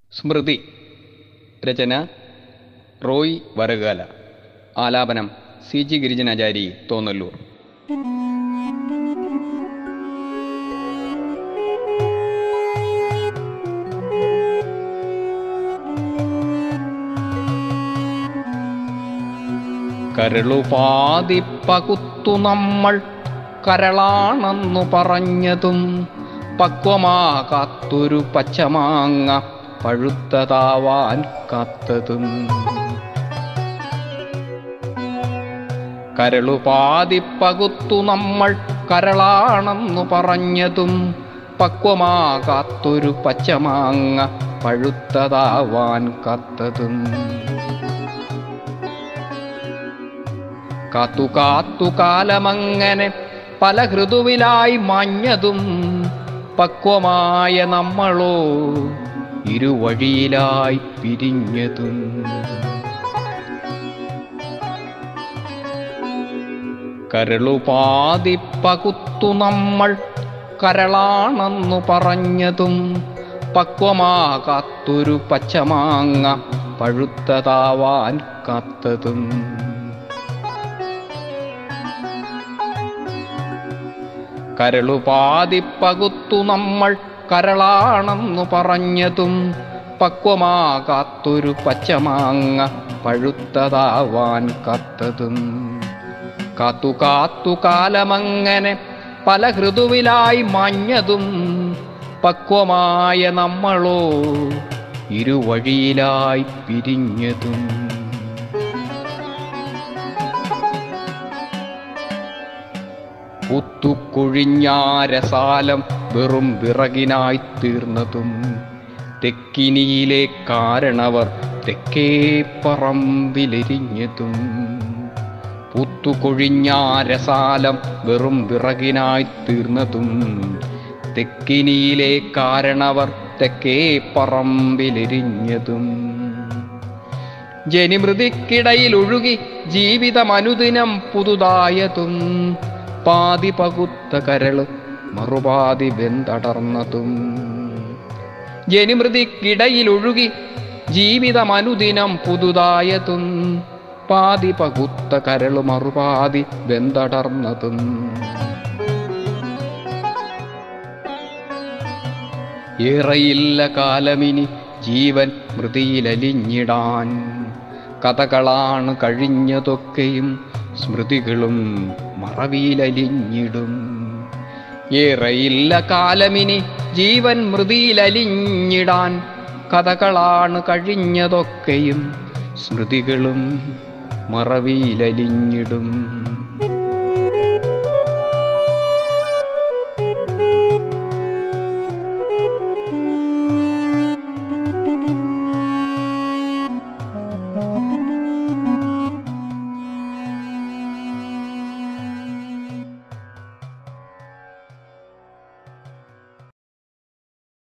സ്മൃതി രചന റോയ് വരകാല ആലാപനം C G ഗിരിജനാചാരി തോന്നല്ലൂർ കരളുപാതിപ്പകുത്തു നമ്മൾ കരളാണെന്നു പറഞ്ഞതും പക്വമാകാത്തൊരു പച്ചമാങ്ങ പഴുത്തതാവാൻ കാത്തതും കരളുപാതിപ്പകുത്തു നമ്മൾ കരളാണെന്നു പറഞ്ഞതും പക്വമാകാത്തൊരു പച്ചമാങ്ങ പഴുത്തതാവാൻ കാത്തതും കാത്തു കാത്തു കാലമങ്ങനെ പല ഋതുവിലായി മാഞ്ഞതും പക്വമായ നമ്മളോ ഇരുവഴിയിലായി പിരിഞ്ഞതും കരളുപാതിപ്പകുത്തു നമ്മൾ കരളാണെന്നു പറഞ്ഞതും പക്വമാകാത്തൊരു പച്ചമാങ്ങ പഴുത്തതാവാൻ കാത്തതും കരളുപാതിപ്പകുത്തു നമ്മൾ കരളാണെന്നു പറഞ്ഞതും പക്വമാകാത്തൊരു പച്ചമാങ്ങ പഴുത്തതാവാൻ കാത്തതും കാത്തു കാത്തു കാലമങ്ങനെ പല ഋതുവിലായി മാഞ്ഞതും പക്വമായ നമ്മളോ ഇരുവഴിയിലായി പിരിഞ്ഞതും പുത്തുക്കൊഴിഞ്ഞാരസാലം വെറും വിറകിനായി തീർന്നതും തെക്കിനിയിലെ കാരണവർ തെക്കേ പറമ്പിലെരിഞ്ഞതും പുത്തുകൊഴിഞ്ഞാരസാലം വെറും വിറകിനായി തീർന്നതും തെക്കിനിയിലെ കാരണവർ തെക്കേ പറമ്പിലെരിഞ്ഞതും ജനിമൃതിക്കിടയിൽ ഒഴുകി ജീവിതമനുദിനം പുതുതായതും പാതി പകുത്ത കരള് മറുപാതി വെന്തടർന്നതും ജനിമൃതിക്കിടയിൽ ഒഴുകി ജീവിതമനുദിനം പുതുതായതും പാതി പകുത്ത കരള് മറുപാതി വെന്തടർന്നതും ഏറെയില്ല കാലമിനി ജീവൻ മൃതിയിലലിഞ്ഞിടാൻ കഥകളാണ് കഴിഞ്ഞതൊക്കെയും സ്മൃതികളും മറവിയിലലിഞ്ഞിടും ഏറെയില്ല കാലമിനി ജീവൻ മൃതിയിലലിഞ്ഞിടാൻ കഥകളാണ് കഴിഞ്ഞതൊക്കെയും സ്മൃതികളും മറവിയിലലിഞ്ഞിടും